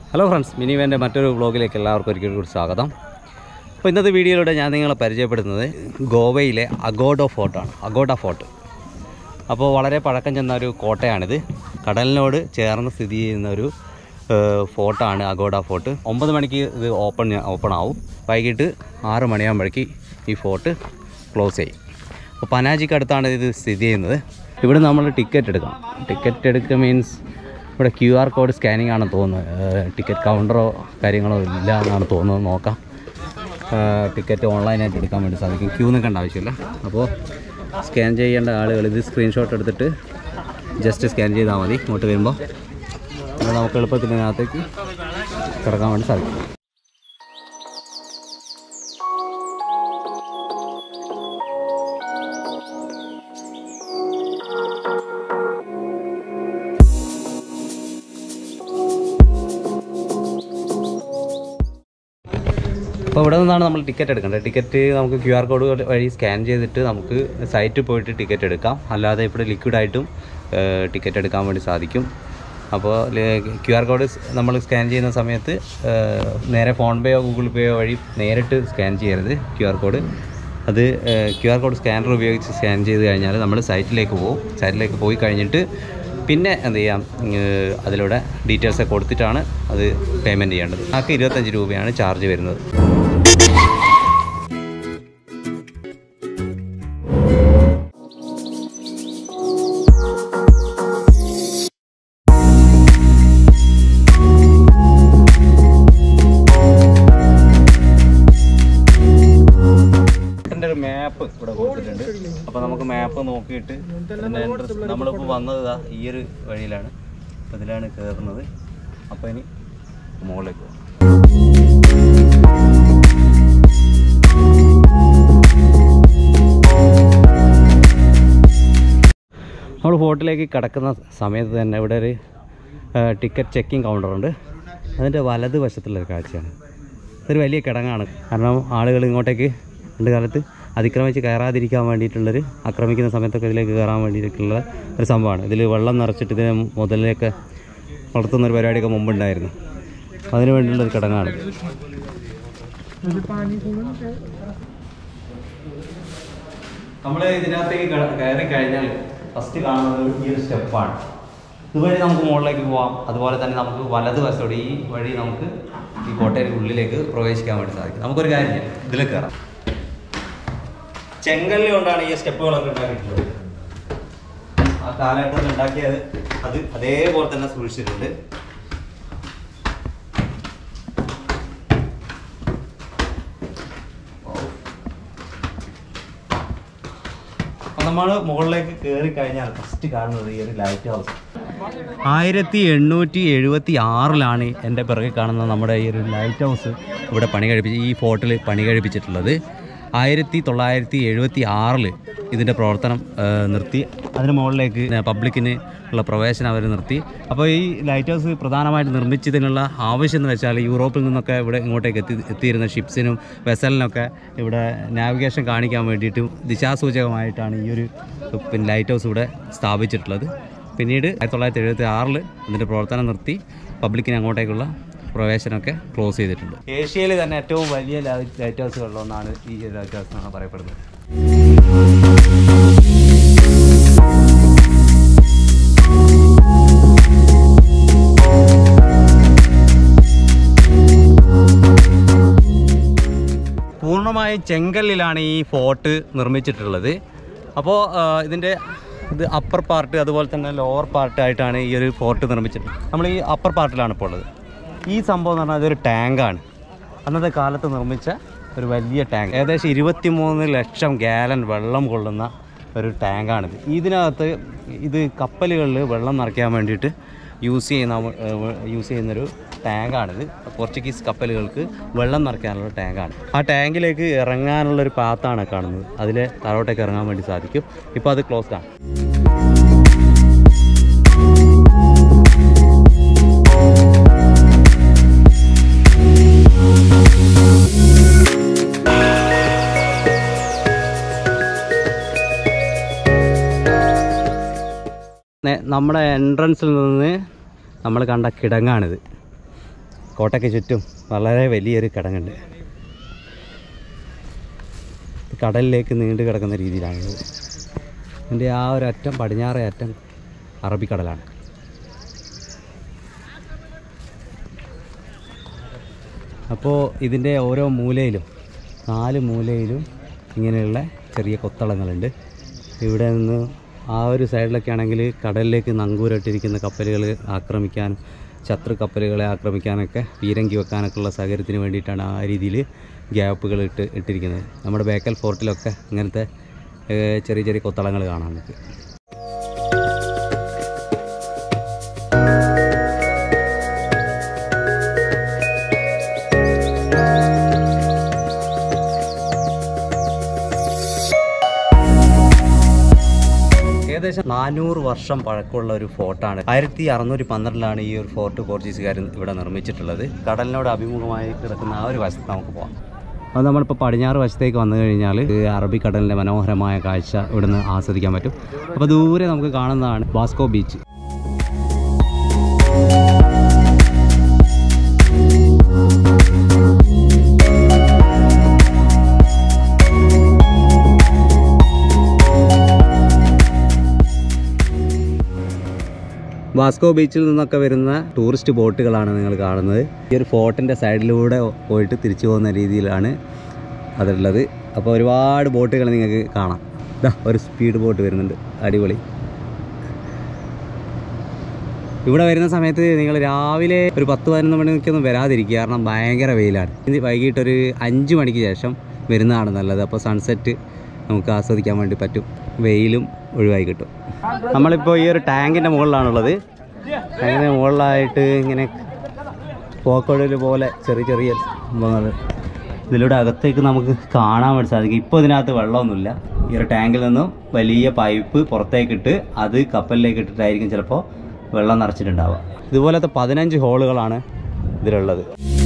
hello friends മിനിവേൻ്റെ മറ്റൊരു വ്ളോഗിലേക്ക് എല്ലാവർക്കും ഒരിക്കൽ കൂടി സ്വാഗതം അപ്പോൾ ഇന്നത്തെ വീഡിയോയിലൂടെ ഞാൻ നിങ്ങളെ പരിചയപ്പെടുത്തുന്നത് ഗോവയിലെ അഗോഡോ ഫോർട്ടാണ് അഗോഡ ഫോർട്ട് അപ്പോൾ വളരെ പഴക്കം ചെന്ന ഒരു കോട്ടയാണിത് കടലിനോട് ചേർന്ന് സ്ഥിതി ചെയ്യുന്ന ഒരു ഏഹ്, ഫോർട്ടാണ് അഗോഡ ഫോർട്ട് ഒമ്പത് മണിക്ക് ഇത് ഓപ്പൺ ഓപ്പൺ ആവും വൈകിട്ട് ആറ് മണിയാകുമ്പോഴേക്ക് ഈ ഫോർട്ട് ക്ലോസ് ചെയ്യും അപ്പോൾ പനാജിക്ക് അടുത്താണ് ഇത് സ്ഥിതി ചെയ്യുന്നത് ഇവിടെ നമ്മൾ ടിക്കറ്റ് എടുക്കണം ടിക്കറ്റ് എടുക്കുക മീൻസ് ഇവിടെ ക്യു ആർ കോഡ് സ്കാനിങ് ആണെന്ന് തോന്നുന്നത് ടിക്കറ്റ് കൗണ്ടറോ കാര്യങ്ങളോ ഇല്ല എന്നാണ് തോന്നുന്നത് നോക്കാം ടിക്കറ്റ് ഓൺലൈനായിട്ട് എടുക്കാൻ വേണ്ടി സാധിക്കും ക്യൂ നിൽക്കേണ്ട ആവശ്യമില്ല അപ്പോൾ സ്കാൻ ചെയ്യേണ്ട ആളുകൾ ഇത് സ്ക്രീൻഷോട്ട് എടുത്തിട്ട് ജസ്റ്റ് സ്കാൻ ചെയ്താൽ മതി ഇങ്ങോട്ട് വരുമ്പോൾ അപ്പോൾ നമുക്ക് എളുപ്പത്തിൽ ഇതിനകത്തേക്ക് കിടക്കാൻ വേണ്ടി സാധിക്കും അപ്പോൾ ഇവിടെ നിന്നാണ് നമ്മൾ ടിക്കറ്റ് എടുക്കേണ്ടത് ടിക്കറ്റ് നമുക്ക് ക്യു ആർ കോഡ് വഴി സ്കാൻ ചെയ്തിട്ട് നമുക്ക് സൈറ്റിൽ പോയിട്ട് ടിക്കറ്റ് എടുക്കാം അല്ലാതെ ഇവിടെ ലിക്വിഡായിട്ടും ടിക്കറ്റ് എടുക്കാൻ വേണ്ടി സാധിക്കും അപ്പോൾ ക്യു ആർ കോഡ് നമ്മൾ സ്കാൻ ചെയ്യുന്ന സമയത്ത് ഏഹ്, നേരെ ഫോൺ പേയോ ഗൂഗിൾ പേയോ വഴി നേരിട്ട് സ്കാൻ ചെയ്യരുത് ക്യു ആർ കോഡ് അത് ക്യു ആർ കോഡ് സ്കാനർ ഉപയോഗിച്ച് സ്കാൻ ചെയ്ത് കഴിഞ്ഞാൽ നമ്മൾ സൈറ്റിലേക്ക് പോകും സൈറ്റിലേക്ക് പോയി കഴിഞ്ഞിട്ട് പിന്നെ എന്ത് ചെയ്യാം ഏഹ്, അതിലൂടെ ഡീറ്റെയിൽസ് കൊടുത്തിട്ടാണ് അത് പേയ്മെൻറ്റ് ചെയ്യേണ്ടത് ആൾക്ക് ഇരുപത്തഞ്ച് രൂപയാണ് ചാർജ് വരുന്നത് ഇതിൻ്റെ ഒരു മാപ്പ് ഇവിടെ കൊടുത്തിട്ടുണ്ട് അപ്പോൾ നമുക്ക് മാപ്പ് നോക്കിയിട്ട് ഇതിൻ്റെ entrance- നമ്മളിപ്പോൾ വന്നത് ദാ ഈ ഒരു വഴിയിലാണ് അപ്പോൾ ഇതിലാണ് കയറുന്നത് അപ്പോൾ ഇനി മുകളിലേക്ക് പോകാം നമ്മൾ ഫോർട്ടിലേക്ക് കിടക്കുന്ന സമയത്ത് തന്നെ ഇവിടെ ഒരു ടിക്കറ്റ് ചെക്കിംഗ് കൗണ്ടറുണ്ട് അതിൻ്റെ വലതുവശത്തുള്ള ഒരു കാഴ്ചയാണ് ഇതൊരു വലിയ കിടങ്ങാണ് കാരണം ആളുകൾ ഇങ്ങോട്ടേക്ക് പണ്ട് കാലത്ത് അതിക്രമിച്ച് കയറാതിരിക്കാൻ വേണ്ടിയിട്ടുള്ളൊരു ആക്രമിക്കുന്ന സമയത്തൊക്കെ ഇതിലേക്ക് കയറാൻ വേണ്ടിയിട്ടുള്ള ഒരു സംഭവമാണ് ഇതിൽ വെള്ളം നിറച്ചിട്ട് ഇതിനെ മുതലിലേക്ക് വളർത്തുന്ന ഒരു പരിപാടിയൊക്കെ മുമ്പുണ്ടായിരുന്നു അതിന് വേണ്ടിയുള്ളൊരു കിടങ്ങാണ് നമ്മൾ ഇതിനകത്തേക്ക് ക- കയറി കഴിഞ്ഞാൽ ഫസ്റ്റ് കാണുന്നത് ഈ ഒരു സ്റ്റെപ്പാണ് ഇതുവഴി നമുക്ക് മുകളിലേക്ക് പോവാം അതുപോലെ തന്നെ നമുക്ക് വലത് വശത്തോടെ ഈ വഴി നമുക്ക് ഈ കോട്ടയുടെ ഉള്ളിലേക്ക് പ്രവേശിക്കാൻ വേണ്ടി സാധിക്കും നമുക്കൊരു കാര്യം ചെയ്യാം ഇതിൽ കയറാം ചെങ്കല്ല് കൊണ്ടാണ് ഈ സ്റ്റെപ്പുകളൊക്കെ ഉണ്ടാക്കിയിട്ടുള്ളത് ആ കാലഘട്ടത്തിൽ ഉണ്ടാക്കിയത് അത് അതേപോലെ തന്നെ സൂക്ഷിച്ചിട്ടുണ്ട് അപ്പോൾ നമ്മൾ മുകളിലേക്ക് കയറി കഴിഞ്ഞാൽ ഫസ്റ്റ് കാണുന്നത് ഈ ഒരു ലൈറ്റ് ഹൗസ് ആയിരത്തി എണ്ണൂറ്റി എഴുപത്തി ആറിലാണ് എൻ്റെ പിറകെ കാണുന്ന നമ്മുടെ ഈ ഒരു ലൈറ്റ് ഹൗസ് ഇവിടെ പണി കഴിപ്പിച്ച് ഈ ഫോർട്ടിൽ പണി കഴിപ്പിച്ചിട്ടുള്ളത് ആയിരത്തി തൊള്ളായിരത്തി എഴുപത്തി ആറിൽ ഇതിൻ്റെ പ്രവർത്തനം ആ, നിർത്തി അതിന് മുകളിലേക്ക് പബ്ലിക്കിന് ഉള്ള പ്രവേശനം അവർ നിർത്തി അപ്പോൾ ഈ ലൈറ്റ് ഹൗസ് പ്രധാനമായിട്ട് നിർമ്മിച്ചതിനുള്ള ആവശ്യം എന്ന് വെച്ചാൽ യൂറോപ്പിൽ നിന്നൊക്കെ ഇവിടെ ഇങ്ങോട്ടേക്ക് എത്തി എത്തിയിരുന്ന ഷിപ്സിനും വെസലിനൊക്കെ ഇവിടെ നാവിഗേഷൻ കാണിക്കാൻ വേണ്ടിയിട്ടും ദിശാസൂചകമായിട്ടാണ് ഈ ഒരു പിന്നെ ലൈറ്റ് ഹൗസ് ഇവിടെ സ്ഥാപിച്ചിട്ടുള്ളത് പിന്നീട് ആയിരത്തി തൊള്ളായിരത്തി എഴുപത്തി ആറിൽ ഇതിൻ്റെ പ്രവർത്തനം നിർത്തി പബ്ലിക്കിന് അങ്ങോട്ടേക്കുള്ള പ്രവേശനമൊക്കെ ക്ലോസ് ചെയ്തിട്ടുണ്ട് ഏഷ്യയിൽ തന്നെ ഏറ്റവും വലിയ ലൈറ്റ് ഹൗസുകളിലൊന്നാണ് ഈ ലൈറ്റ് ഹൗസ് എന്നാണ് പറയപ്പെടുന്നത് പൂർണ്ണമായും ചെങ്കല്ലിലാണ് ഈ ഫോർട്ട് നിർമ്മിച്ചിട്ടുള്ളത് അപ്പോൾ ഇതിൻ്റെ ഇത് അപ്പർ പാർട്ട് അതുപോലെ തന്നെ ലോവർ പാർട്ട് ആയിട്ടാണ് ഈ ഒരു ഫോർട്ട് നിർമ്മിച്ചിട്ടുള്ളത് നമ്മൾ ഈ അപ്പർ പാർട്ടിലാണ് ഇപ്പോൾ ഉള്ളത് ഈ സംഭവം എന്ന് പറഞ്ഞാൽ ഇതൊരു ടാങ്കാണ് അന്നത്തെ കാലത്ത് നിർമ്മിച്ച ഒരു വലിയ ടാങ്ക് ഏകദേശം ഇരുപത്തിമൂന്ന് ലക്ഷം ഗാലൻ വെള്ളം കൊള്ളുന്ന ഒരു ടാങ്കാണിത് ഇതിനകത്ത് ഇത് കപ്പലുകളിൽ വെള്ളം നിറയ്ക്കാൻ വേണ്ടിയിട്ട് യൂസ് ചെയ്യുന്ന യൂസ് ചെയ്യുന്നൊരു ടാങ്കാണിത് പോർച്ചുഗീസ് കപ്പലുകൾക്ക് വെള്ളം നിറയ്ക്കാനുള്ള ടാങ്കാണ് ആ ടാങ്കിലേക്ക് ഇറങ്ങാനുള്ള ഒരു പാത്താണ് കാണുന്നത് അതിൽ താഴോട്ടേക്ക് ഇറങ്ങാൻ വേണ്ടി സാധിക്കും ഇപ്പോൾ അത് ക്ലോസ്ഡ് ആണ് നേ- നമ്മുടെ എൻട്രൻസിൽ നിന്ന് നമ്മൾ കണ്ട കിടങ്ങാണിത് കോട്ടയ്ക്ക് ചുറ്റും വളരെ വലിയൊരു കിടങ്ങുണ്ട് കടലിലേക്ക് നീണ്ടു കിടക്കുന്ന രീതിയിലാണിത് ഇതിൻ്റെ ആ ഒരു അറ്റം പടിഞ്ഞാറേ അറ്റം അറബിക്കടലാണ് അപ്പോൾ ഇതിൻ്റെ ഓരോ മൂലയിലും നാല് മൂലയിലും ഇങ്ങനെയുള്ള ചെറിയ കൊത്തളങ്ങളുണ്ട് ഇവിടെ നിന്ന് ആ ഒരു സൈഡിലൊക്കെ ആണെങ്കിൽ കടലിലേക്ക് നങ്കൂരിട്ടിരിക്കുന്ന കപ്പലുകൾ ആക്രമിക്കാനും ശത്രു കപ്പലുകളെ ആക്രമിക്കാനൊക്കെ പീരങ്കി വെക്കാനൊക്കെ ഉള്ള സൗകര്യത്തിന് വേണ്ടിയിട്ടാണ് ആ രീതിയിൽ ഗ്യാപ്പുകൾ ഇട്ട് ഇട്ടിരിക്കുന്നത് നമ്മുടെ ബേക്കൽ ഫോർട്ടിലൊക്കെ ഇങ്ങനത്തെ ഏഹ്, ചെറിയ ചെറിയ കൊത്തളങ്ങൾ കാണാം നമുക്ക് ഏകദേശം നാനൂറ് വർഷം പഴക്കമുള്ള ഒരു ഫോർട്ടാണ് ആയിരത്തി അറുന്നൂറ്റി പന്ത്രണ്ടിലാണ് ഈ ഒരു ഫോർട്ട് പോർച്ചുഗീസുകാർ ഇവിടെ നിർമ്മിച്ചിട്ടുള്ളത് കടലിനോട് അഭിമുഖമായി കിടക്കുന്ന ആ ഒരു വശത്ത് നമുക്ക് പോകാം അത് നമ്മളിപ്പോൾ പടിഞ്ഞാറ് വശത്തേക്ക് വന്നു കഴിഞ്ഞാൽ ഈ അറബിക്കടലിൻ്റെ മനോഹരമായ കാഴ്ച ഇവിടുന്ന് ആസ്വദിക്കാൻ പറ്റും അപ്പോൾ ദൂരെ നമുക്ക് കാണുന്നതാണ് വാസ്കോ ബീച്ച് വാസ്കോ ബീച്ചിൽ നിന്നൊക്കെ വരുന്ന ടൂറിസ്റ്റ് ബോട്ടുകളാണ് നിങ്ങൾ കാണുന്നത് ഈ ഒരു ഫോർട്ടിൻ്റെ സൈഡിലൂടെ പോയിട്ട് തിരിച്ചു പോകുന്ന രീതിയിലാണ് അതുള്ളത് അപ്പോൾ ഒരുപാട് ബോട്ടുകൾ നിങ്ങൾക്ക് കാണാം ഇതാ ഒരു സ്പീഡ് ബോട്ട് വരുന്നുണ്ട് അടിപൊളി ഇവിടെ വരുന്ന സമയത്ത് നിങ്ങൾ രാവിലെ ഒരു പത്ത് പതിനൊന്ന് മണിക്കൊന്നും വരാതിരിക്കുക കാരണം ഭയങ്കര വെയിലാണ് ഇനി വൈകിട്ട് ഒരു അഞ്ച് മണിക്ക് ശേഷം വരുന്നതാണ് നല്ലത് അപ്പോൾ സൺസെറ്റ് നമുക്ക് ആസ്വദിക്കാൻ വേണ്ടി പറ്റും വെയിലും ഒഴിവായി കിട്ടും നമ്മളിപ്പോൾ ഈ ഒരു ടാങ്കിൻ്റെ മുകളിലാണുള്ളത് ടാങ്കിൻ്റെ മുകളിലായിട്ട് ഇങ്ങനെ പോക്കോടൽ പോലെ ചെറിയ ചെറിയ സംഭവങ്ങൾ ഇതിലൂടെ അകത്തേക്ക് നമുക്ക് കാണാൻ വേണ്ടി സാധിക്കും ഇപ്പോൾ ഇതിനകത്ത് വെള്ളമൊന്നുമില്ല ഈ ഒരു ടാങ്കിൽ നിന്നും വലിയ പൈപ്പ് പുറത്തേക്കിട്ട് അത് കപ്പലിലേക്ക് ഇട്ടിട്ടായിരിക്കും ചിലപ്പോൾ വെള്ളം നിറച്ചിട്ടുണ്ടാവുക ഇതുപോലത്തെ പതിനഞ്ച് ഹോളുകളാണ് ഇതിലുള്ളത്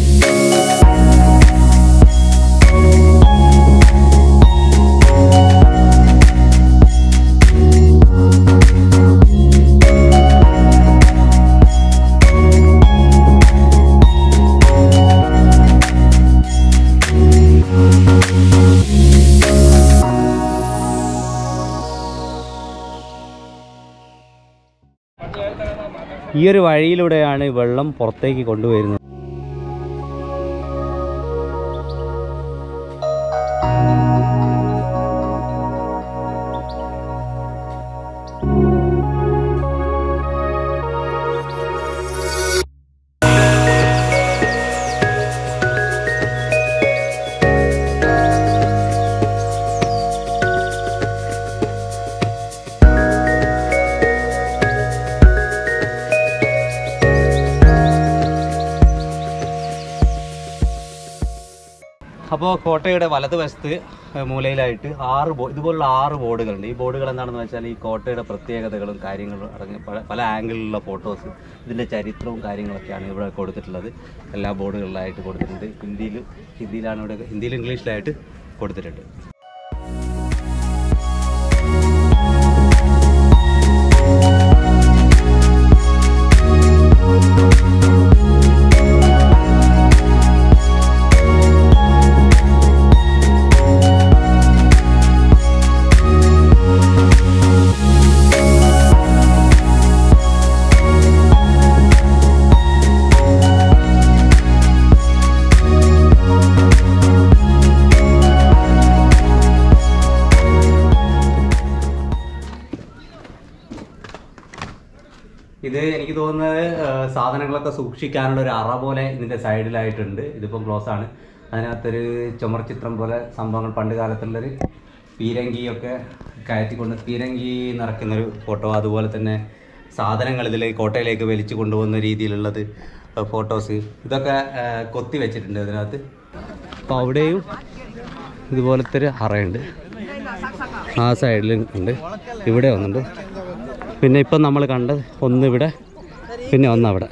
ഈ ഒരു വഴിയിലൂടെയാണ് വെള്ളം പുറത്തേക്ക് കൊണ്ടുവരുന്നത് അപ്പോൾ കോട്ടയുടെ വലതുവശത്ത് ഏഹ്, മൂലയിലായിട്ട് ആറ് ബോ ഇതുപോലുള്ള ആറ് ബോർഡുകളുണ്ട് ഈ ബോർഡുകൾ എന്താണെന്ന് വെച്ചാൽ ഈ കോട്ടയുടെ പ്രത്യേകതകളും കാര്യങ്ങളും അടങ്ങി പല പല ആംഗിളിലുള്ള ഫോട്ടോസ് ഇതിൻ്റെ ചരിത്രവും കാര്യങ്ങളൊക്കെയാണ് ഇവിടെ കൊടുത്തിട്ടുള്ളത് എല്ലാ ബോർഡുകളിലായിട്ട് കൊടുത്തിട്ടുണ്ട് ഹിന്ദിയിലും ഹിന്ദിയിലാണ് ഇവിടെ ഹിന്ദിയിലും ഇംഗ്ലീഷിലായിട്ട് കൊടുത്തിട്ടുണ്ട് ഇത് എനിക്ക് തോന്നുന്നത് ആ, സാധനങ്ങളൊക്കെ സൂക്ഷിക്കാനുള്ള ഒരു അറ പോലെ ഇതിന്റെ സൈഡിലായിട്ടുണ്ട് ഇതിപ്പം ക്ലോസ് ആണ് അതിനകത്തൊരു ചുമർ ചിത്രം പോലെ സംഭവങ്ങൾ പണ്ട് കാലത്തുള്ളൊരു പീരങ്കിയൊക്കെ കയറ്റിക്കൊണ്ട് പീരങ്കി നിറയ്ക്കുന്നൊരു ഫോട്ടോ അതുപോലെ തന്നെ സാധനങ്ങൾ ഇതിൽ കോട്ടയിലേക്ക് വലിച്ചു കൊണ്ടുപോകുന്ന രീതിയിലുള്ളത് ഫോട്ടോസ് ഇതൊക്കെ ആ, കൊത്തി വെച്ചിട്ടുണ്ട് ഇതിനകത്ത് അപ്പോൾ അവിടെയും ഇതുപോലത്തെ ഒരു അറയുണ്ട് ആ സൈഡിൽ ഉണ്ട് ഇവിടെ ഒന്നുണ്ട് പിന്നെ ഇപ്പം നമ്മൾ കണ്ടത് ഒന്ന് ഇവിടെ പിന്നെ ഒന്ന് അവിടെ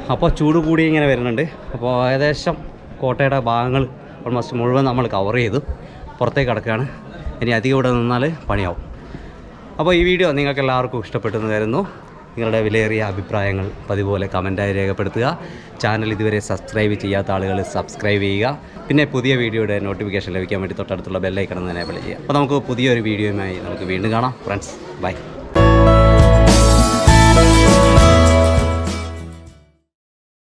അപ്പോൾ ചൂട് കൂടി ഇങ്ങനെ വരുന്നുണ്ട് അപ്പോൾ ഏകദേശം കോട്ടയുടെ ഭാഗങ്ങൾ ഓൾമോസ്റ്റ് മുഴുവൻ നമ്മൾ കവർ ചെയ്തു പുറത്തേക്ക് കിടക്കുകയാണ് ഇനി അധികം ഇവിടെ നിന്നാൽ പണിയാവും അപ്പോൾ ഈ വീഡിയോ നിങ്ങൾക്ക് എല്ലാവർക്കും ഇഷ്ടപ്പെട്ടെന്ന് കരുതുന്നു നിങ്ങളുടെ വിലയേറിയ അഭിപ്രായങ്ങൾ പതിപോലെ കമൻറ്റായി രേഖപ്പെടുത്തുക ചാനൽ ഇതുവരെ സബ്സ്ക്രൈബ് ചെയ്യാത്ത ആളുകൾ സബ്സ്ക്രൈബ് ചെയ്യുക പിന്നെ പുതിയ വീഡിയോയുടെ നോട്ടിഫിക്കേഷൻ ലഭിക്കാൻ വേണ്ടി തൊട്ടടുത്തുള്ള ബെല്ലൈക്കണം തന്നെ എനേബിൾ ചെയ്യുക അപ്പോൾ നമുക്ക് പുതിയൊരു വീഡിയോയുമായി നമുക്ക് വീണ്ടും കാണാം ഫ്രണ്ട്സ് ബൈ